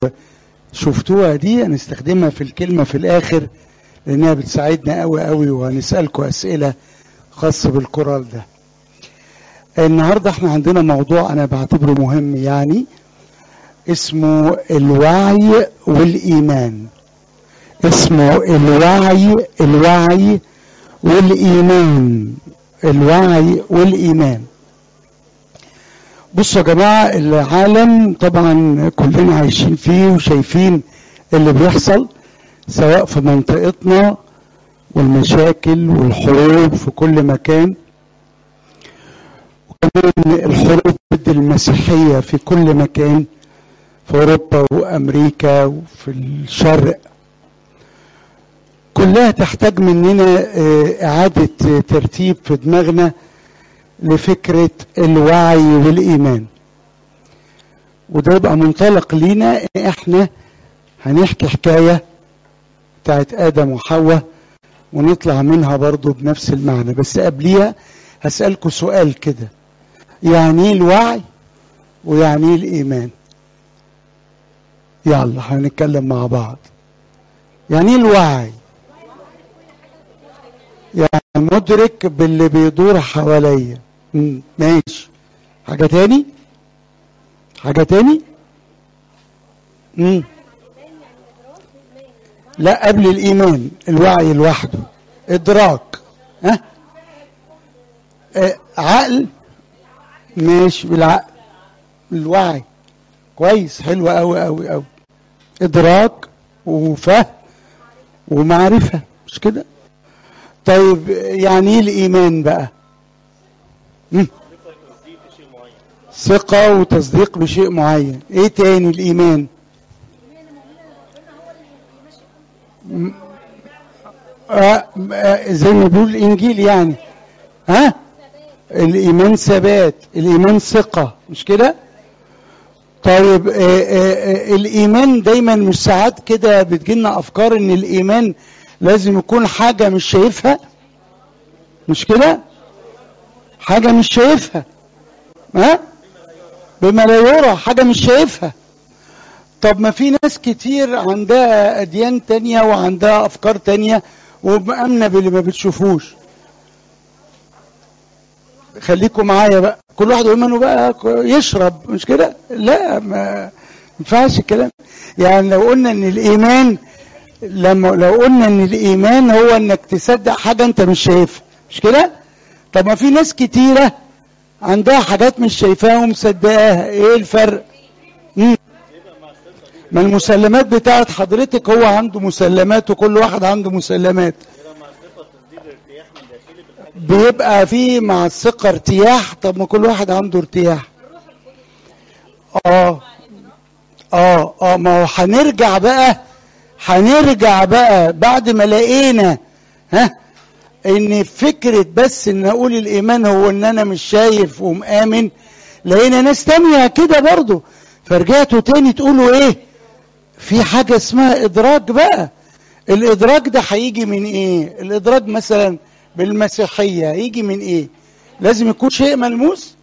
شفتوها دي هنستخدمها في الكلمة في الآخر لأنها بتساعدنا قوي قوي وهنسألكم أسئلة خاصة بالكورال ده النهاردة احنا عندنا موضوع أنا بعتبره مهم يعني اسمه الوعي والإيمان اسمه الوعي الوعي والإيمان الوعي والإيمان بصوا يا جماعة العالم طبعا كلنا عايشين فيه وشايفين اللي بيحصل سواء في منطقتنا والمشاكل والحروب في كل مكان وكمان الحروب ضد المسيحية في كل مكان في أوروبا وأمريكا وفي الشرق كلها تحتاج مننا إعادة ترتيب في دماغنا لفكرة الوعي والإيمان وده يبقى منطلق لينا احنا هنحكي حكاية بتاعت آدم وحواء ونطلع منها برضو بنفس المعنى بس قبليها هسألكوا سؤال كده يعني ايه الوعي ويعني ايه الإيمان يلا هنتكلم مع بعض يعني ايه الوعي يعني مدرك باللي بيدور حواليا ماشي حاجة تاني حاجة تاني مم. لا قبل الإيمان الوعي لوحده إدراك ها أه؟ عقل ماشي بالعقل الوعي كويس حلو قوي قوي قوي إدراك وفهم ومعرفة مش كده طيب يعني ايه الإيمان بقى مم. ثقة وتصديق بشيء معين ايه تاني الايمان آه آه زي ما بيقول الانجيل يعني ها الايمان ثبات الايمان ثقة مش كده طيب آه آه الايمان دايما مش ساعات كده بتجيلنا افكار ان الايمان لازم يكون حاجة مش شايفها مش كده حاجة مش شايفها ها بما لا يرى حاجة مش شايفها طب ما في ناس كتير عندها أديان تانية وعندها أفكار تانية ومأمنة باللي ما بتشوفوش خليكم معايا بقى كل واحد يؤمنه بقى يشرب مش كده لا ما ينفعش الكلام يعني لو قلنا ان الايمان لما لو قلنا ان الايمان هو انك تصدق حاجه انت مش شايفها مش كده طب ما في ناس كتيره عندها حاجات مش شايفاها ومصدقاها ايه الفرق مم. ما المسلمات بتاعت حضرتك هو عنده مسلمات وكل واحد عنده مسلمات بيبقى في مع الثقه ارتياح طب ما كل واحد عنده ارتياح اه اه اه ما هو هنرجع بقى هنرجع بقى بعد ما لقينا ها ان فكرة بس ان اقول الايمان هو ان انا مش شايف ومآمن لقينا ناس تانية كده برضو فرجعتوا تاني تقولوا ايه في حاجة اسمها ادراك بقى الادراك ده هيجي من ايه الادراك مثلا بالمسيحية يجي من ايه لازم يكون شيء ملموس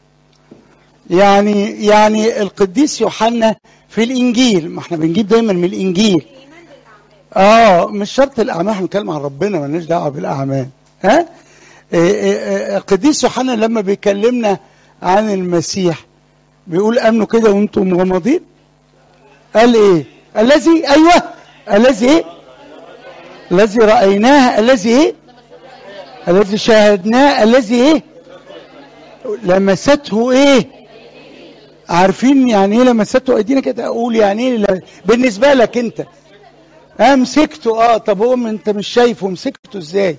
يعني يعني القديس يوحنا في الانجيل ما احنا بنجيب دايما من الانجيل اه مش شرط الاعمال احنا بنتكلم عن ربنا مالناش دعوه بالاعمال ها القديس يوحنا لما بيكلمنا عن المسيح بيقول امنوا كده وانتم مغمضين قال ايه الذي ايوه الذي ايه الذي رايناه الذي ايه الذي شاهدناه الذي ايه لمسته ايه عارفين يعني ايه لمسته ايدينا كده اقول يعني ايه بالنسبه لك انت اه مسكته اه طب هو انت مش شايفه مسكته ازاي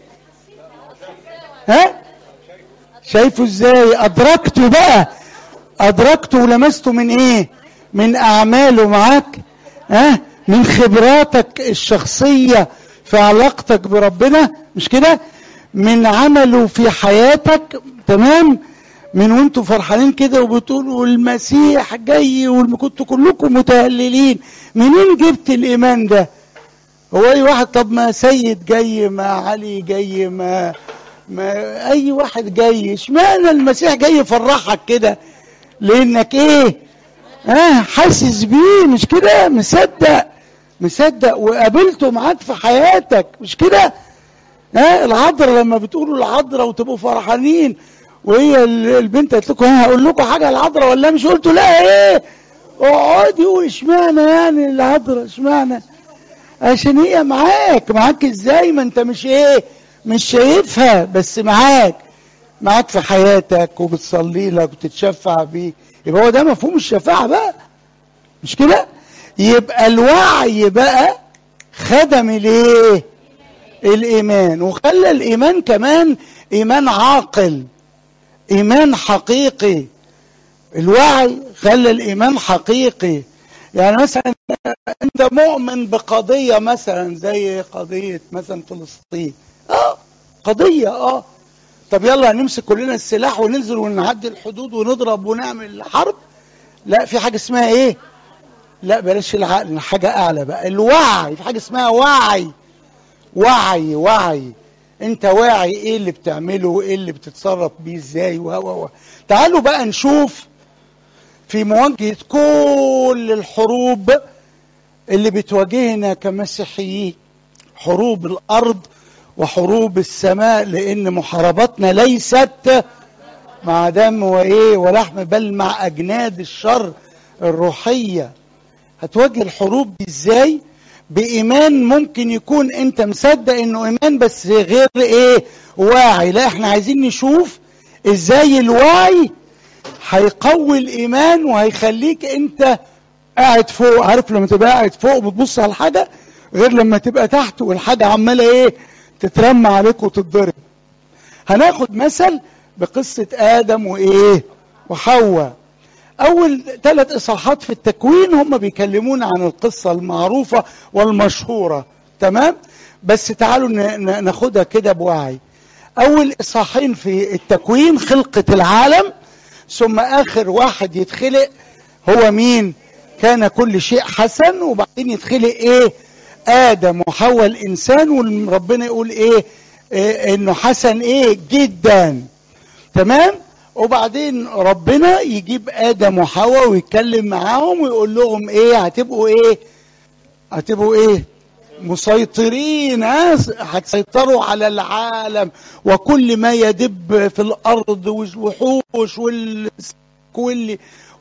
ها شايفه ازاي ادركته بقى ادركته ولمسته من ايه من اعماله معاك ها من خبراتك الشخصيه في علاقتك بربنا مش كده من عمله في حياتك تمام من وانتوا فرحانين كده وبتقولوا المسيح جاي وكنتوا كلكم متهللين منين جبت الايمان ده هو اي واحد طب ما سيد جاي ما علي جاي ما ما اي واحد جاي اشمعنى المسيح جاي يفرحك كده لانك ايه اه حاسس بيه مش كده مصدق مصدق وقابلته معاك في حياتك مش كده ها العذراء لما بتقولوا العذراء وتبقوا فرحانين وهي البنت قالت لكم هقول لكم حاجه العذراء ولا مش قلتوا لا ايه اقعدي واشمعنى يعني العذراء اشمعنى عشان هي معاك معاك ازاي ما انت مش ايه مش شايفها بس معاك معاك في حياتك وبتصلي لك وتتشفع بيك يبقى هو ده مفهوم الشفاعة بقى مش كده يبقى الوعي بقى خدم الايه الايمان وخلى الايمان كمان ايمان عاقل ايمان حقيقي الوعي خلى الايمان حقيقي يعني مثلا انت مؤمن بقضية مثلا زي قضية مثلا فلسطين اه قضية اه طب يلا هنمسك كلنا السلاح وننزل ونعدي الحدود ونضرب ونعمل حرب لا في حاجة اسمها ايه لا بلاش العقل حاجة اعلى بقى الوعي في حاجة اسمها وعي وعي وعي انت واعي ايه اللي بتعمله وايه اللي بتتصرف بيه ازاي و و تعالوا بقى نشوف في مواجهة كل الحروب اللي بتواجهنا كمسيحيين حروب الارض وحروب السماء لان محاربتنا ليست مع دم وايه ولحم بل مع اجناد الشر الروحيه هتواجه الحروب دي ازاي بايمان ممكن يكون انت مصدق انه ايمان بس غير ايه واعي لا احنا عايزين نشوف ازاي الوعي هيقوي الايمان وهيخليك انت قاعد فوق عارف لما تبقى قاعد فوق بتبص على الحاجه غير لما تبقى تحت والحاجه عماله ايه تترمى عليك وتتضرب هناخد مثل بقصة آدم وإيه وحواء أول ثلاث إصحاحات في التكوين هم بيكلمونا عن القصة المعروفة والمشهورة تمام بس تعالوا ناخدها كده بوعي أول إصحاحين في التكوين خلقة العالم ثم آخر واحد يتخلق هو مين كان كل شيء حسن وبعدين يتخلق إيه ادم وحواء الانسان وربنا يقول ايه, إيه انه حسن ايه جدا تمام وبعدين ربنا يجيب ادم وحواء ويتكلم معاهم ويقول لهم ايه هتبقوا ايه هتبقوا ايه مسيطرين هتسيطروا على العالم وكل ما يدب في الارض والوحوش واللي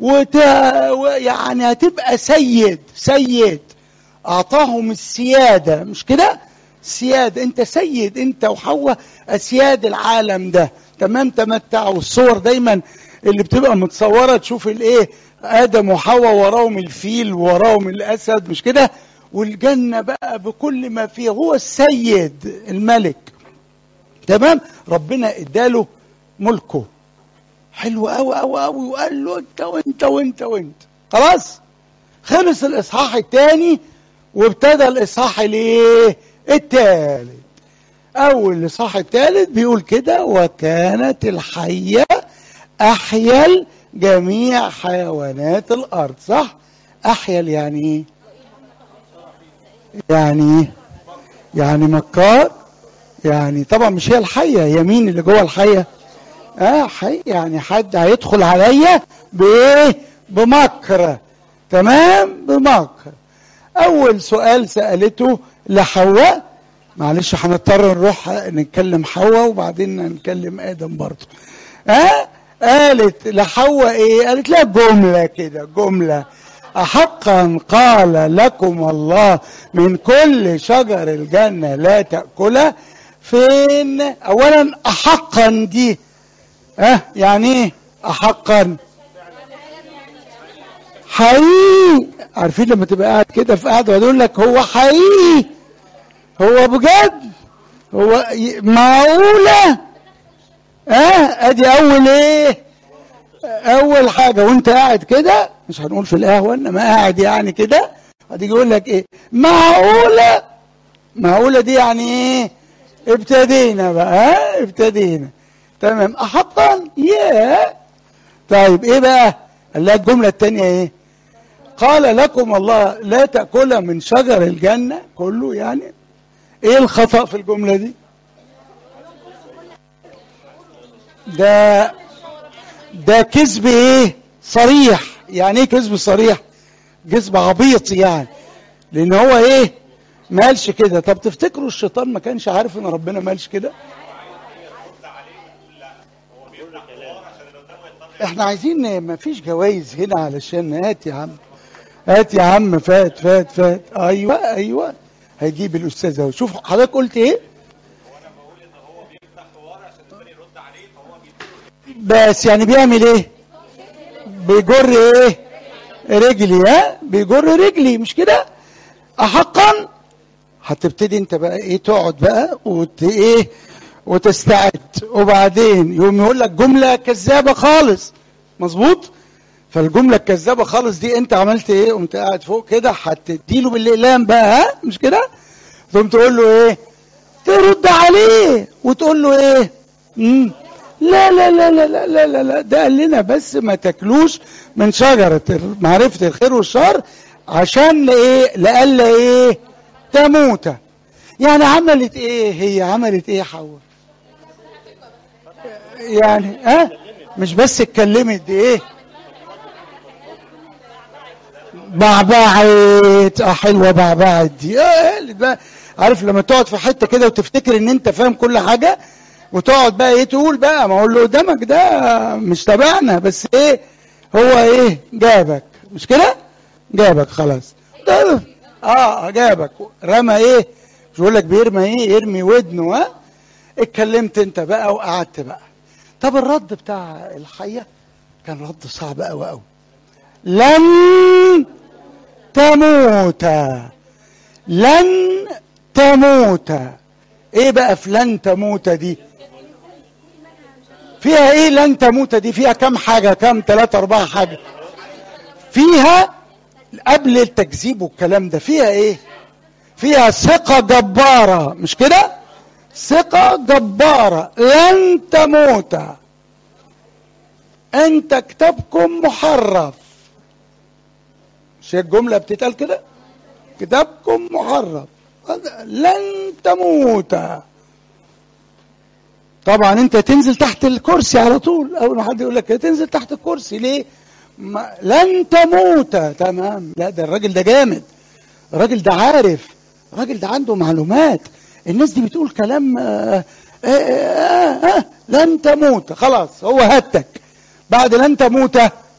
وتا يعني هتبقى سيد سيد اعطاهم السياده مش كده سياده انت سيد انت وحواء اسياد العالم ده تمام تمتعوا الصور دايما اللي بتبقى متصوره تشوف الايه ادم وحواء وراهم الفيل وراهم الاسد مش كده والجنه بقى بكل ما فيها هو السيد الملك تمام ربنا اداله ملكه حلو قوي قوي قوي وقال له انت وانت وانت وانت خلاص خلص الاصحاح الثاني وابتدى الاصحاح الايه الثالث اول الاصحاح الثالث بيقول كده وكانت الحيه احيل جميع حيوانات الارض صح احيل يعني ايه يعني يعني مكار يعني طبعا مش هي الحيه هي مين اللي جوه الحيه اه حي يعني حد هيدخل عليا بايه بمكر تمام بمكر اول سؤال سالته لحواء معلش هنضطر نروح نتكلم حواء وبعدين نتكلم ادم برضه ها قالت لحواء ايه قالت لها جمله كده جمله أحقا قال لكم الله من كل شجر الجنة لا تأكلها فين أولا أحقا دي اه يعني ايه أحقا حقيقي عارفين لما تبقى قاعد كده في قاعدة ويقول لك هو حقيقي هو بجد هو معقولة اه ادي اول ايه اول حاجة وانت قاعد كده مش هنقول في القهوة انما قاعد يعني كده هتيجي يقول لك ايه معقولة معقولة دي يعني ايه ابتدينا بقى ها ابتدينا تمام احقا يا طيب ايه بقى قال لها الجملة التانية ايه قال لكم الله لا تأكل من شجر الجنة كله يعني ايه الخطأ في الجملة دي ده ده كذب ايه صريح يعني ايه كذب صريح كذب عبيط يعني لان هو ايه ما قالش كده طب تفتكروا الشيطان ما كانش عارف ان ربنا ما قالش كده احنا عايزين ما فيش جوائز هنا علشان هات يا عم هات يا عم فات فات فات ايوه ايوه هيجيب الاستاذ اهو شوف حضرتك قلت ايه بس يعني بيعمل ايه بيجر ايه رجلي ها بيجر رجلي مش كده احقا هتبتدي انت بقى ايه تقعد بقى وت ايه وتستعد وبعدين يقوم يقول لك جمله كذابه خالص مظبوط فالجمله الكذابه خالص دي انت عملت ايه قمت قاعد فوق كده هتديله بالاقلام بقى ها مش كده تقوم تقول له ايه ترد عليه وتقول له ايه مم. لا لا لا لا لا لا لا لا ده قال لنا بس ما تاكلوش من شجرة معرفة الخير والشر عشان ايه لألا ايه تموت يعني عملت ايه هي عملت ايه حواء يعني ها أه؟ مش بس اتكلمت دي ايه بعبعت اه حلوه بعبعت دي اه بقى عارف لما تقعد في حته كده وتفتكر ان انت فاهم كل حاجه وتقعد بقى ايه تقول بقى ما هو اللي قدامك ده مش تبعنا بس ايه هو ايه جابك مش كده جابك خلاص ده اه جابك رمى ايه مش بقول لك بيرمى ايه يرمي ودنه ها اتكلمت انت بقى وقعدت بقى طب الرد بتاع الحيه كان رد صعب قوي قوي لن تموت لن تموت ايه بقى في لن تموت دي فيها ايه لن تموت دي فيها كم حاجة كم ثلاثة اربعة حاجة فيها قبل التكذيب والكلام ده فيها ايه فيها ثقة جبارة مش كده ثقة جبارة لن تموت انت كتابكم محرف مش الجملة بتتقال كده كتابكم محرف لن تموت طبعا انت تنزل تحت الكرسي على طول اول ما حد يقول لك تنزل تحت الكرسي ليه ما لن تموت تمام لا ده الراجل ده جامد الراجل ده عارف الراجل ده عنده معلومات الناس دي بتقول كلام آآ آآ آآ لن تموت خلاص هو هتك بعد لن تموت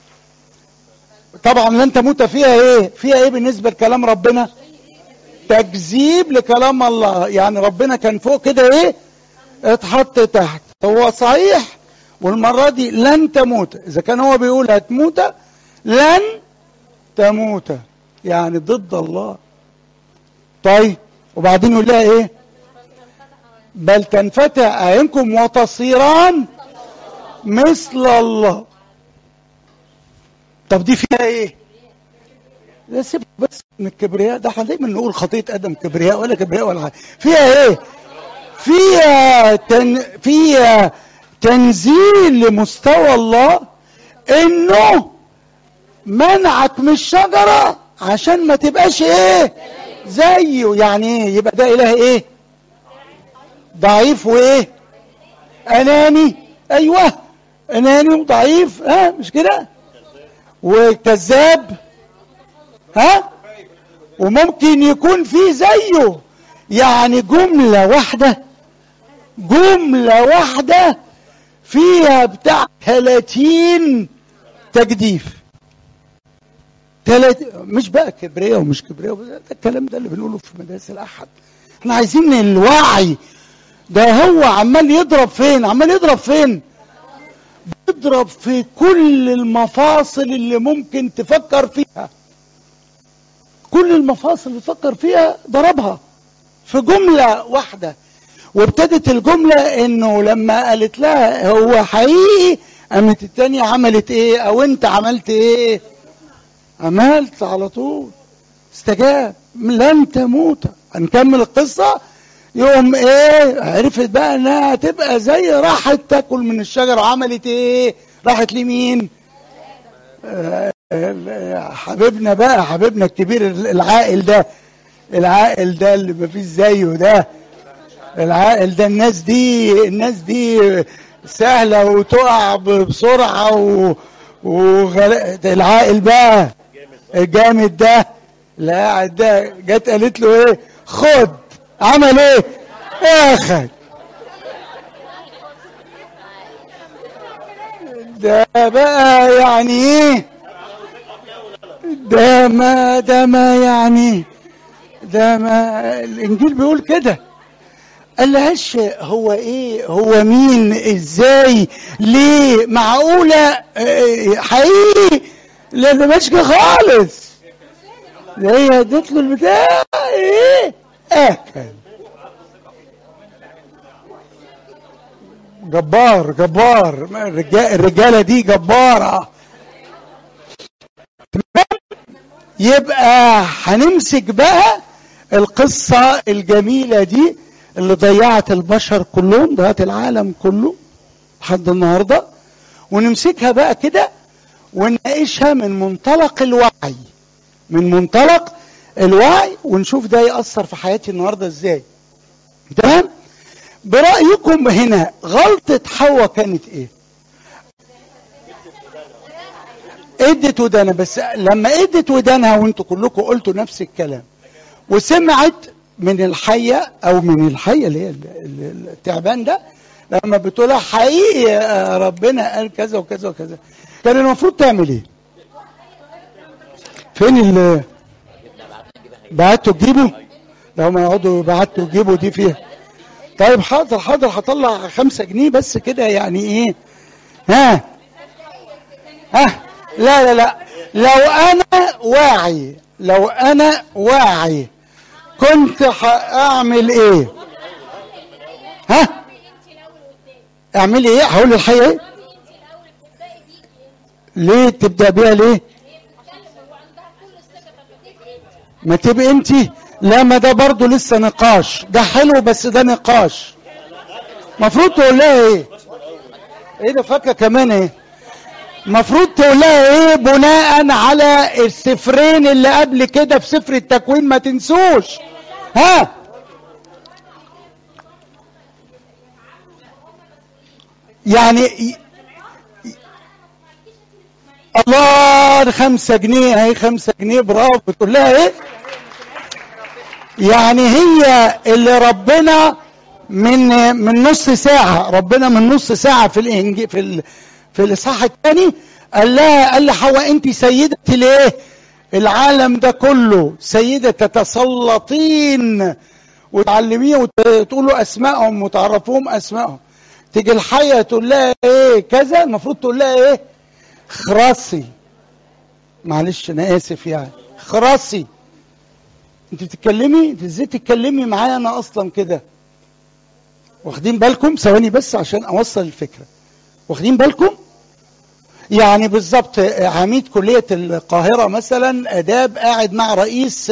طبعا لن تموت فيها ايه فيها ايه بالنسبه لكلام ربنا تكذيب لكلام الله يعني ربنا كان فوق كده ايه اتحط تحت هو صحيح والمرة دي لن تموت إذا كان هو بيقول هتموت لن تموت يعني ضد الله طيب وبعدين يقول لها ايه بل تنفتح أعينكم وتصيران مثل الله طب دي فيها ايه لا سيب بس من الكبرياء ده احنا دايما نقول خطيه ادم كبرياء ولا كبرياء ولا حاجه فيها ايه فيها تن... فيها تنزيل لمستوى الله انه منعك من الشجره عشان ما تبقاش ايه زيه يعني ايه يبقى ده اله ايه ضعيف وايه اناني ايوه اناني وضعيف ها مش كده وكذاب ها وممكن يكون في زيه يعني جملة واحدة جملة واحدة فيها بتاع 30 تجديف تلات مش بقى كبرياء ومش كبرياء ده الكلام ده اللي بنقوله في مدارس الأحد احنا عايزين الوعي ده هو عمال يضرب فين عمال يضرب فين بيضرب في كل المفاصل اللي ممكن تفكر فيها كل المفاصل اللي تفكر فيها ضربها في جملة واحدة وابتدت الجملة انه لما قالت لها هو حقيقي قامت التانية عملت ايه او انت عملت ايه عملت على طول استجاب لن تموت هنكمل القصة يوم ايه عرفت بقى انها تبقى زي راحت تاكل من الشجرة وعملت ايه راحت لمين آه حبيبنا بقى حبيبنا الكبير العاقل ده العاقل ده اللي مفيش زيه ده العاقل ده الناس دي الناس دي سهلة وتقع بسرعة و... وغل... العاقل بقى الجامد ده لا قاعد ده جت قالت له ايه خد عمل ايه اخد ده بقى يعني ايه ده ما ده ما يعني ده ما الانجيل بيقول كده قال لهاش هو ايه هو مين ازاي ليه معقوله اه حقيقي لا ده مش كده خالص ده هي ادت له البتاع ايه اكل جبار جبار الرجال الرجاله دي جباره يبقى هنمسك بقى القصه الجميله دي اللي ضيعت البشر كلهم ضيعت العالم كله لحد النهارده ونمسكها بقى كده ونناقشها من منطلق الوعي من منطلق الوعي ونشوف ده يأثر في حياتي النهارده ازاي تمام برأيكم هنا غلطة حواء كانت ايه ادت ودانها بس لما ادت ودانها وانتوا كلكم قلتوا نفس الكلام وسمعت من الحية او من الحية اللي هي التعبان ده لما بتقولها حقيقي ربنا قال كذا وكذا وكذا كان المفروض تعمل ايه فين ال بعتوا تجيبوا لو ما يقعدوا بعتوا تجيبوا دي فيها طيب حاضر حاضر هطلع خمسة جنيه بس كده يعني ايه ها ها لا لا لا لو انا واعي لو انا واعي كنت هاعمل ايه ها اعمل ايه هقول الحقيقه ايه ليه تبدا بيها ليه ما تبقى انت لا ما ده برضه لسه نقاش ده حلو بس ده نقاش مفروض تقول لها ايه ايه ده فاكره كمان ايه مفروض تقول لها ايه بناء على السفرين اللي قبل كده في سفر التكوين ما تنسوش ها يعني الله خمسة جنيه اهي خمسة جنيه برافو بتقول لها ايه يعني هي اللي ربنا من من نص ساعة ربنا من نص ساعة في الإنجيل في ال في الإصحاح الثاني قال لها قال لحواء أنت سيدة الإيه؟ العالم ده كله سيدة تتسلطين وتعلميه وتقولوا أسمائهم وتعرفوهم أسمائهم تيجي الحية تقول لها إيه كذا المفروض تقول لها إيه؟ خراسي معلش أنا آسف يعني خراسي انت بتتكلمي انت ازاي تتكلمي معايا انا اصلا كده واخدين بالكم ثواني بس عشان اوصل الفكره واخدين بالكم يعني بالظبط عميد كليه القاهره مثلا اداب قاعد مع رئيس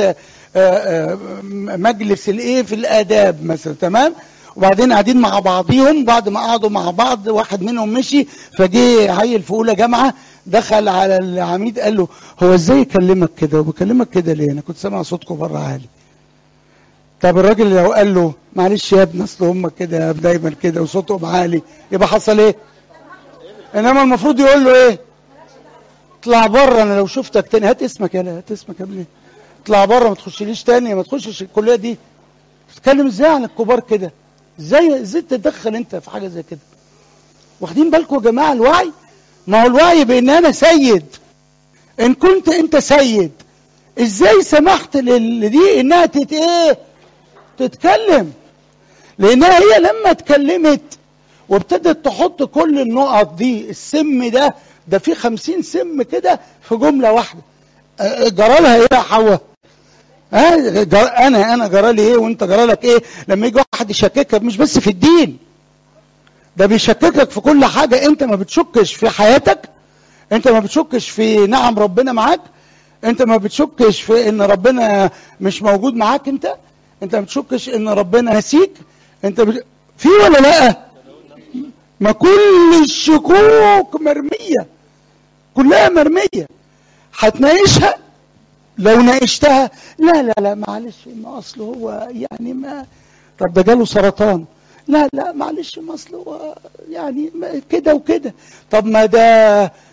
مجلس الايه في الاداب مثلا تمام وبعدين قاعدين مع بعضيهم بعد ما قعدوا مع بعض واحد منهم مشي فجه عيل في اولى جامعه دخل على العميد قال له هو ازاي يكلمك كده وبكلمك كده ليه انا كنت سامع صوتكم بره عالي طب الراجل لو قال له معلش يا ابني اصل هم كده دايما كده وصوتهم عالي يبقى حصل ايه انما المفروض يقول له ايه اطلع بره انا لو شفتك تاني هات اسمك يا هات اسمك يا ابني اطلع بره ما تخشليش تاني ما تخشش الكليه دي تتكلم ازاي عن الكبار كده ازاي ازاي تتدخل انت في حاجه زي كده واخدين بالكم يا جماعه الوعي ما هو الوعي بان انا سيد ان كنت انت سيد ازاي سمحت لدي انها تت ايه تتكلم لانها هي لما اتكلمت وابتدت تحط كل النقط دي السم ده ده في خمسين سم كده في جملة واحدة جرالها ايه يا حواء ها انا انا جرالي ايه وانت جرالك ايه لما يجي واحد يشككك مش بس في الدين ده بيشككك في كل حاجة انت ما بتشكش في حياتك انت ما بتشكش في نعم ربنا معاك انت ما بتشكش في ان ربنا مش موجود معاك انت انت ما بتشكش ان ربنا نسيك انت بت... في ولا لا ما كل الشكوك مرمية كلها مرمية هتناقشها لو ناقشتها لا لا لا معلش ما اصل هو يعني ما طب ده جاله سرطان لا لا معلش ما اصل هو يعني كده وكده طب ما ده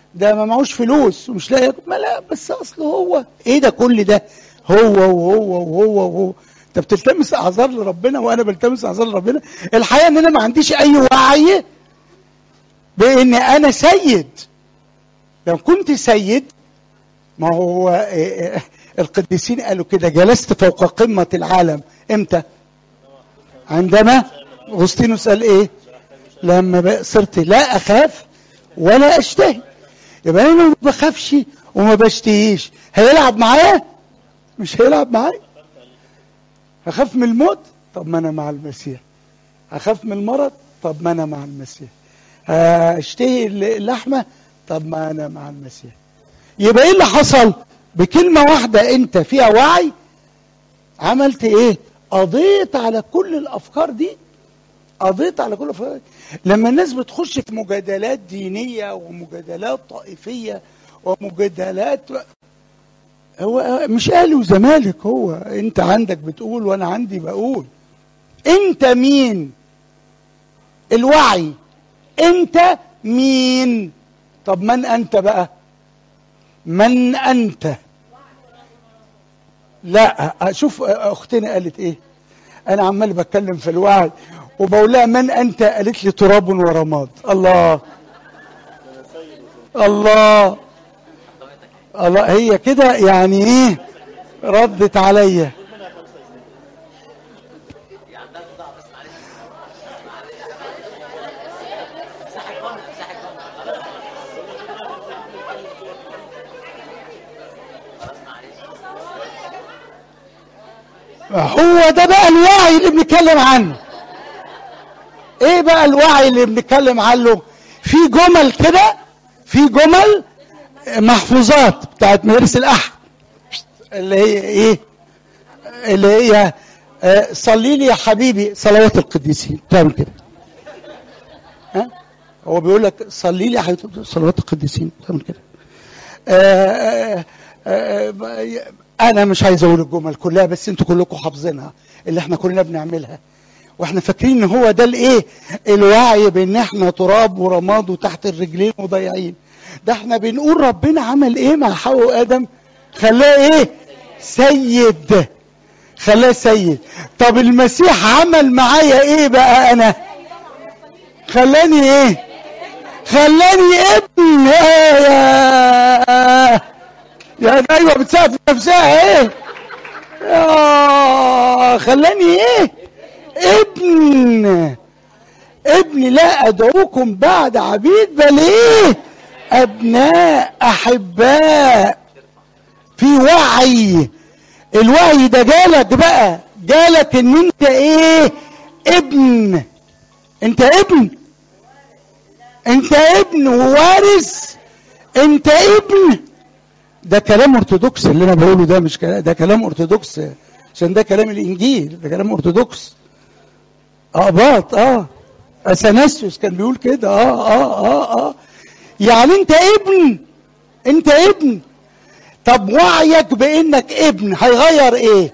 ده ما معهوش فلوس ومش لاقي ياكل. ما لا بس اصله هو ايه ده كل ده هو وهو وهو وهو انت بتلتمس اعذار لربنا وانا بلتمس اعذار لربنا الحقيقه ان انا ما عنديش اي وعي بان انا سيد لو كنت سيد ما هو إيه إيه القديسين قالوا كده جلست فوق قمة العالم امتى عندما اغسطينوس قال ايه لما بقى صرت لا اخاف ولا اشتهي يبقى انا ما بخافش وما بشتهيش هيلعب معايا مش هيلعب معايا هخاف من الموت طب ما انا مع المسيح هخاف من المرض طب ما انا مع المسيح هشتهي اللحمه طب ما انا مع المسيح يبقى ايه اللي حصل بكلمه واحده انت فيها وعي عملت ايه قضيت على كل الافكار دي قضيت على كل الافكار دي. لما الناس بتخش في مجادلات دينيه ومجادلات طائفيه ومجادلات هو مش اهلي وزمالك هو انت عندك بتقول وانا عندي بقول انت مين الوعي انت مين طب من انت بقى من انت لا شوف اختنا قالت ايه انا عمال بتكلم في الوعي وبقول لها من انت قالت لي تراب ورماد الله الله الله هي كده يعني ايه ردت عليا هو ده بقى الوعي اللي بنتكلم عنه ايه بقى الوعي اللي بنتكلم عنه في جمل كده في جمل محفوظات بتاعت مدارس الاحد اللي هي ايه اللي هي آه صلي لي يا حبيبي صلوات القديسين تعمل كده ها هو بيقول لك صلي لي يا حبيبي صلوات القديسين تعمل كده آه آه انا مش عايز اقول الجمل كلها بس انتوا كلكم حافظينها اللي احنا كلنا بنعملها واحنا فاكرين ان هو ده الايه الوعي بان احنا تراب ورماد وتحت الرجلين وضايعين ده احنا بنقول ربنا عمل ايه مع حواء وادم خلاه ايه سيد خلاه سيد طب المسيح عمل معايا ايه بقى انا خلاني ايه خلاني ابن يا يا يا ايوه بتسقف نفسها ايه يا خلاني ايه ابن ابن لا ادعوكم بعد عبيد بل ايه ابناء احباء في وعي الوعي ده جالك بقى جالك ان انت ايه ابن انت ابن انت ابن ووارث انت ابن ده كلام ارثوذكس اللي انا بقوله ده مش كلام ده كلام ارثوذكس عشان ده كلام الانجيل ده كلام ارثوذكس اقباط اه اثناسيوس كان بيقول كده اه اه اه اه يعني انت ابن انت ابن طب وعيك بانك ابن هيغير ايه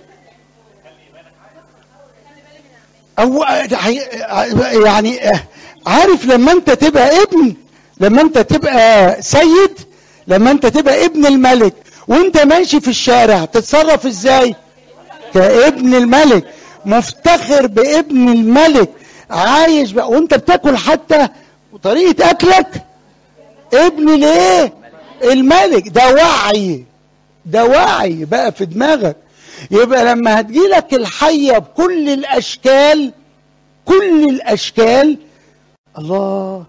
او يعني عارف لما انت تبقى ابن لما انت تبقى سيد لما انت تبقى ابن الملك وانت ماشي في الشارع تتصرف ازاي كابن الملك مفتخر بابن الملك عايش بقى وانت بتاكل حتى وطريقه اكلك ابن ليه الملك ده وعي ده وعي بقى في دماغك يبقى لما هتجيلك الحية بكل الأشكال كل الأشكال الله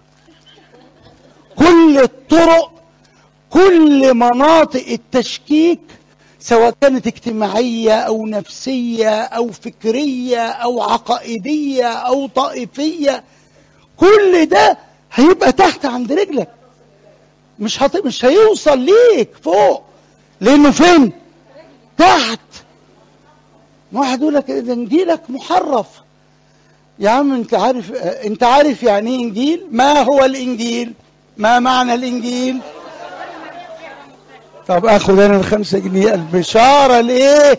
كل الطرق كل مناطق التشكيك سواء كانت اجتماعية أو نفسية أو فكرية أو عقائدية أو طائفية كل ده هيبقى تحت عند رجلك مش هت... مش هيوصل ليك فوق لانه فين تحت واحد يقول لك ده انجيلك محرف يا عم انت عارف انت عارف يعني ايه انجيل ما هو الانجيل ما معنى الانجيل طب اخد انا الخمسة جنيه البشارة الايه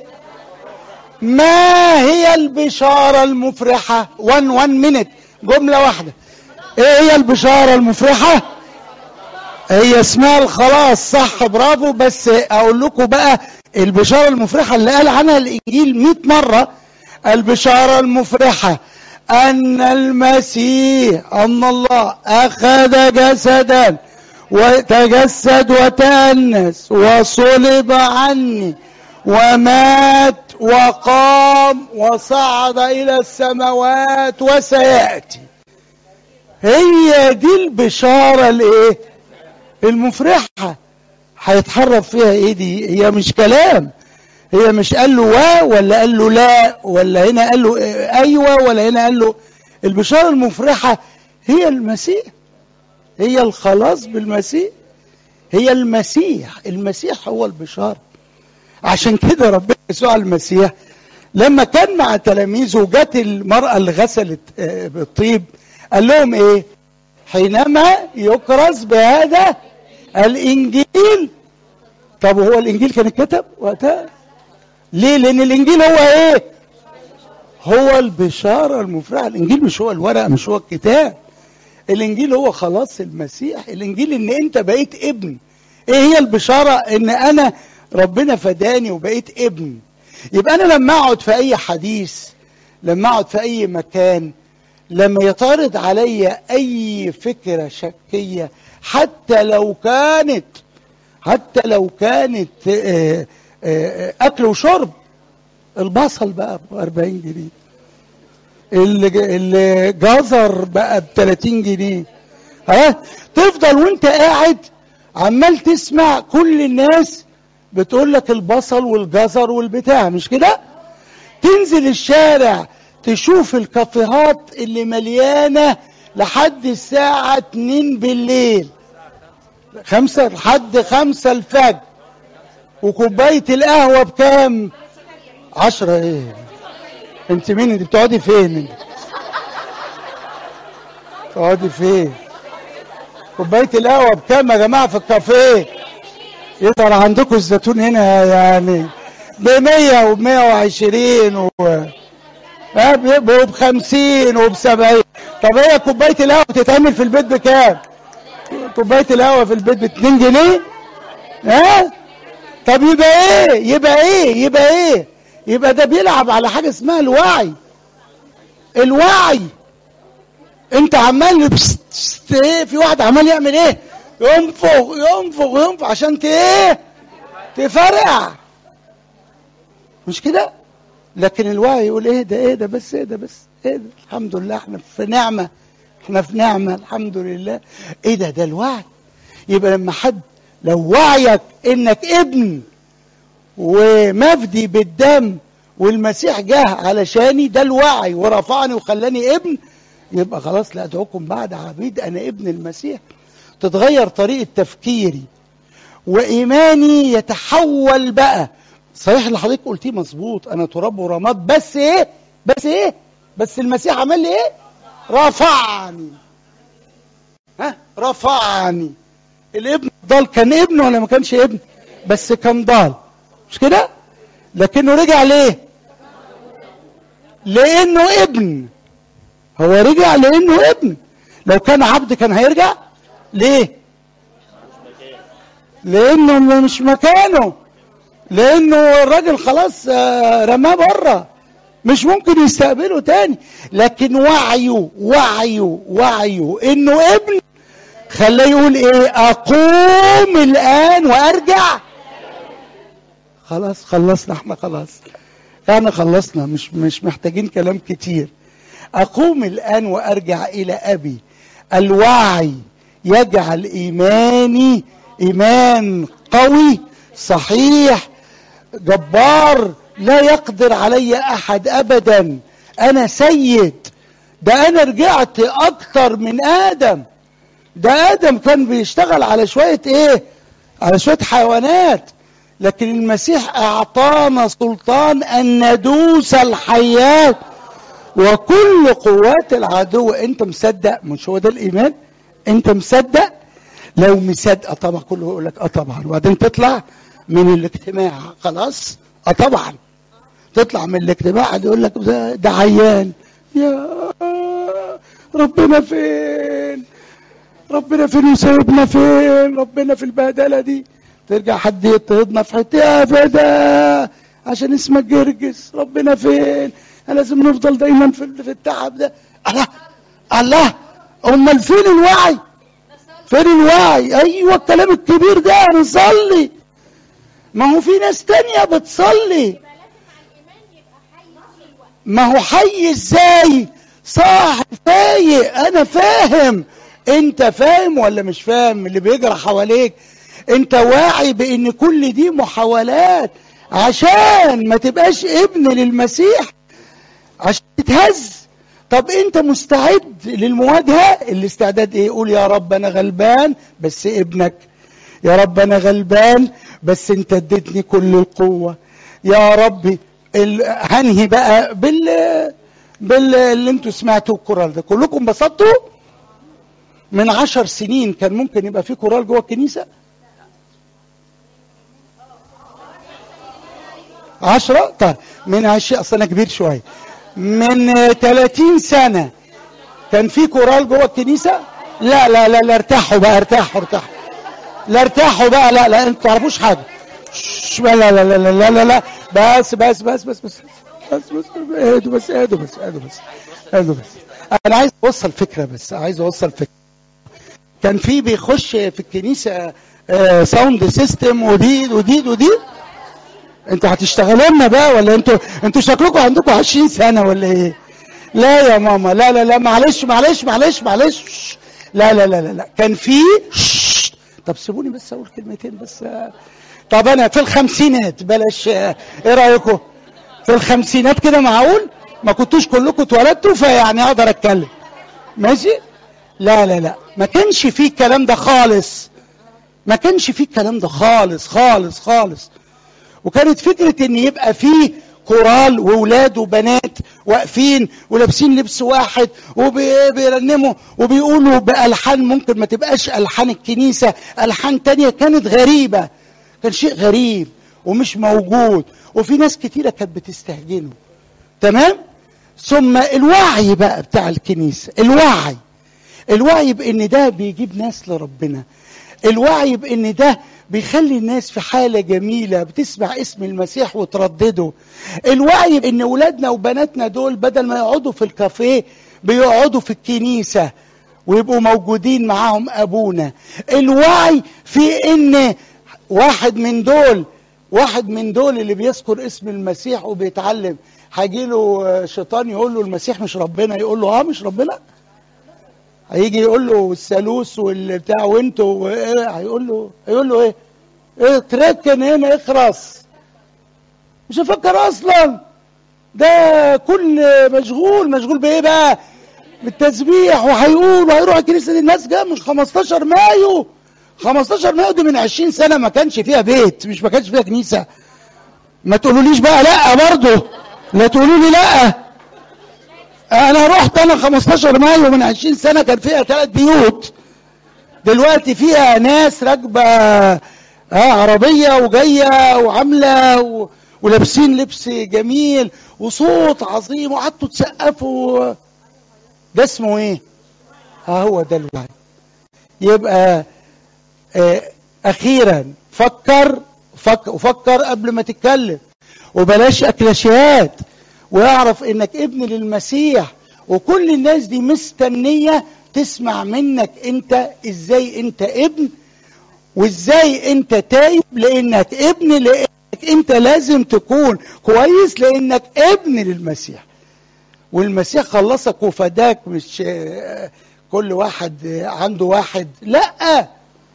ما هي البشارة المفرحة 1 1 minute جملة واحدة ايه هي البشارة المفرحة هي اسمها الخلاص صح برافو بس اقول لكم بقى البشاره المفرحه اللي قال عنها الانجيل 100 مره البشاره المفرحه ان المسيح ان الله اخذ جسدا وتجسد وتأنس وصلب عني ومات وقام وصعد الى السماوات وسياتي هي دي البشاره الايه المفرحه هيتحرف فيها ايه دي هي مش كلام هي مش قال له وا ولا قال له لا ولا هنا قال له ايوه ولا هنا قال له البشاره المفرحه هي المسيح هي الخلاص بالمسيح هي المسيح المسيح هو البشاره عشان كده ربنا يسوع المسيح لما كان مع تلاميذه وجت المرأة اللي غسلت بالطيب قال لهم ايه حينما يكرز بهذا الانجيل طب هو الانجيل كان اتكتب وقتها ليه لان الانجيل هو ايه هو البشارة المفرحة الانجيل مش هو الورق مش هو الكتاب الانجيل هو خلاص المسيح الانجيل ان انت بقيت ابن ايه هي البشارة ان انا ربنا فداني وبقيت ابن يبقى انا لما اقعد في اي حديث لما اقعد في اي مكان لما يتعرض عليا اي فكره شكيه حتى لو كانت حتى لو كانت آآ آآ اكل وشرب البصل بقى ب 40 جنيه الجزر بقى ب 30 جنيه ها تفضل وانت قاعد عمال تسمع كل الناس بتقول لك البصل والجزر والبتاع مش كده تنزل الشارع تشوف الكافيهات اللي مليانه لحد الساعة 2 بالليل خمسة لحد خمسة الفجر وكوباية القهوة بكام؟ عشرة ايه؟ انت مين انت بتقعدي فين انت؟ بتقعدي فين؟ كوباية القهوة بكام يا جماعة في الكافيه؟ يظهر عندكم الزيتون هنا يعني ب 100 وب 120 و وب 50 وب 70 طب هي كوبايه القهوه بتتعمل في البيت بكام؟ كوبايه القهوه في البيت ب 2 جنيه؟ ها؟ طب يبقى ايه؟ يبقى ايه؟ يبقى ايه؟ يبقى ده بيلعب على حاجه اسمها الوعي الوعي انت عمال ايه في واحد عمال يعمل ايه؟ ينفخ ينفخ ينفخ عشان ايه؟ تفرقع مش كده؟ لكن الوعي يقول ايه ده ايه ده بس ايه ده بس ايه ده الحمد لله احنا في نعمه احنا في نعمه الحمد لله ايه ده ده الوعي يبقى لما حد لو وعيك انك ابن ومفدي بالدم والمسيح جه علشاني ده الوعي ورفعني وخلاني ابن يبقى خلاص لا ادعوكم بعد عبيد انا ابن المسيح تتغير طريقه تفكيري وايماني يتحول بقى صحيح اللي حضرتك قلتيه مظبوط انا تراب ورماد بس ايه بس ايه بس المسيح عمل لي ايه رفعني ها رفعني الابن ضال كان ابن ولا ما كانش ابن بس كان ضال مش كده لكنه رجع ليه لانه ابن هو رجع لانه ابن لو كان عبد كان هيرجع ليه لانه مش مكانه لانه الراجل خلاص رماه بره مش ممكن يستقبله تاني لكن وعيه وعيه وعيه انه ابن خلاه يقول ايه اقوم الان وارجع خلاص خلصنا احنا خلاص احنا خلصنا مش مش محتاجين كلام كتير اقوم الان وارجع الى ابي الوعي يجعل ايماني ايمان قوي صحيح جبار لا يقدر علي احد ابدا انا سيد ده انا رجعت اكتر من ادم ده ادم كان بيشتغل على شويه ايه على شويه حيوانات لكن المسيح اعطانا سلطان ان ندوس الحيات وكل قوات العدو انت مصدق مش هو ده الايمان انت مصدق لو مصدق طبعا كله يقول لك اه طبعا وبعدين تطلع من الاجتماع خلاص اه طبعا تطلع من الاجتماع يقول لك ده, ده عيان يا ربنا فين ربنا فين وسايبنا فين ربنا في البهدله دي ترجع حد يضطهدنا في حته يا فدا عشان اسمك جرجس ربنا فين لازم نفضل دايما في في التعب ده الله الله امال فين الوعي فين الوعي ايوه الكلام الكبير ده نصلي ما هو في ناس تانية بتصلي ما هو حي ازاي صاحب فايق انا فاهم انت فاهم ولا مش فاهم اللي بيجرى حواليك انت واعي بان كل دي محاولات عشان ما تبقاش ابن للمسيح عشان تتهز طب انت مستعد للمواجهه الاستعداد ايه قول يا رب انا غلبان بس ابنك يا رب انا غلبان بس انت اديتني كل القوه يا ربي ال... هنهي بقى بال بال اللي انتوا سمعتوا الكورال ده كلكم انبسطتوا من عشر سنين كان ممكن يبقى في كورال جوه الكنيسه عشرة طيب من عشرة اصل انا كبير شويه من 30 سنه كان في كورال جوه الكنيسه لا لا لا لا ارتاحوا بقى ارتاحوا ارتاحوا لا ارتاحوا بقى لا لا انتوا تعرفوش حاجه لا لا لا لا لا لا لا بس بس بس بس بس بس بس اهدوا بس اهدوا بس اهدوا بس اهدوا بس انا عايز اوصل فكره بس عايز اوصل فكره كان في بيخش في الكنيسه آه ساوند سيستم ودي ودي ودي انتوا هتشتغلوا لنا بقى ولا انتوا انتوا شكلكم عندكم 20 سنه ولا ايه؟ لا يا ماما لا لا لا معلش معلش معلش معلش لا لا لا لا, لا. كان في طب سيبوني بس اقول كلمتين بس طب انا في الخمسينات بلاش ايه رايكم في الخمسينات كده معقول ما كنتوش كلكم اتولدتوا فيعني اقدر اتكلم ماشي لا لا لا ما كانش فيه الكلام ده خالص ما كانش فيه الكلام ده خالص خالص خالص وكانت فكرة ان يبقى فيه كورال وولاد وبنات واقفين ولابسين لبس واحد وبيرنموا وبيقولوا بألحان ممكن ما تبقاش ألحان الكنيسة ألحان تانية كانت غريبة كان شيء غريب ومش موجود وفي ناس كتيرة كانت بتستهجنه تمام ثم الوعي بقى بتاع الكنيسة الوعي الوعي بان ده بيجيب ناس لربنا الوعي بان ده بيخلي الناس في حالة جميلة بتسمع اسم المسيح وتردده الوعي بان ولادنا وبناتنا دول بدل ما يقعدوا في الكافيه بيقعدوا في الكنيسة ويبقوا موجودين معاهم ابونا الوعي في ان واحد من دول واحد من دول اللي بيذكر اسم المسيح وبيتعلم هيجي له شيطان يقول له المسيح مش ربنا يقول له اه مش ربنا هيجي يقول له الثالوث والبتاع وانتوا ايه هيقول له هيقول له ايه؟ ايه تركن هنا اخرس مش هفكر اصلا ده كل مشغول مشغول بايه بقى؟ بالتسبيح وهيقول وهيروح الكنيسه دي الناس جايه مش 15 مايو 15 مايو دي من 20 سنه ما كانش فيها بيت مش ما كانش فيها كنيسه ما تقولوليش بقى لا برضه لا تقولوا لي لا انا رحت انا 15 مايو من 20 سنه كان فيها ثلاث بيوت دلوقتي فيها ناس راكبه اه عربيه وجايه وعامله و... ولابسين لبس جميل وصوت عظيم وقعدتوا تسقفوا ده اسمه ايه؟ ها هو ده الوعي يبقى آه اخيرا فكر فكر وفكر قبل ما تتكلم وبلاش اكلاشيات ويعرف انك ابن للمسيح وكل الناس دي مستنيه تسمع منك انت ازاي انت ابن وازاي انت تايب لانك ابن لانك انت لازم تكون كويس لانك ابن للمسيح والمسيح خلصك وفداك مش كل واحد عنده واحد لا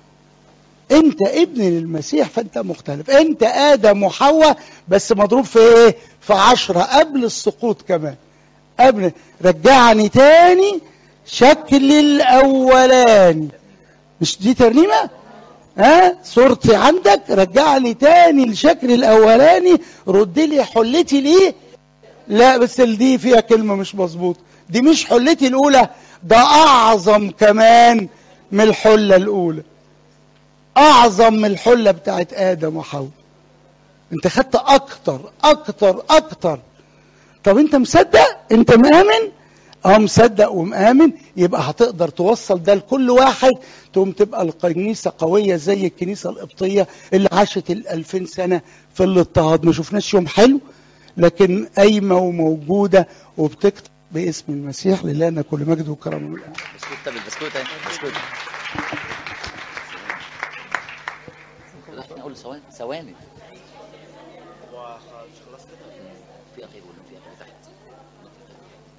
انت ابن للمسيح فانت مختلف انت ادم وحواء بس مضروب في ايه في عشرة قبل السقوط كمان قبل رجعني تاني شكل الاولاني مش دي ترنيمه ها صورتي عندك رجعني تاني لشكل الاولاني رد لي حلتي ليه لا بس دي فيها كلمه مش مظبوط دي مش حلتي الاولى ده اعظم كمان من الحله الاولى اعظم من الحله بتاعت ادم وحواء انت خدت اكتر اكتر اكتر طب انت مصدق انت مآمن اه مصدق ومآمن يبقى هتقدر توصل ده لكل واحد تقوم تبقى الكنيسة قوية زي الكنيسة القبطية اللي عاشت الألفين سنة في الاضطهاد ما شفناش يوم حلو لكن قايمة وموجودة وبتكتب باسم المسيح لله كل مجد وكرم والآن بسكوت طب البسكوت اهي بسكوت اقول ثواني ثواني في اخير ولا في اخير تحت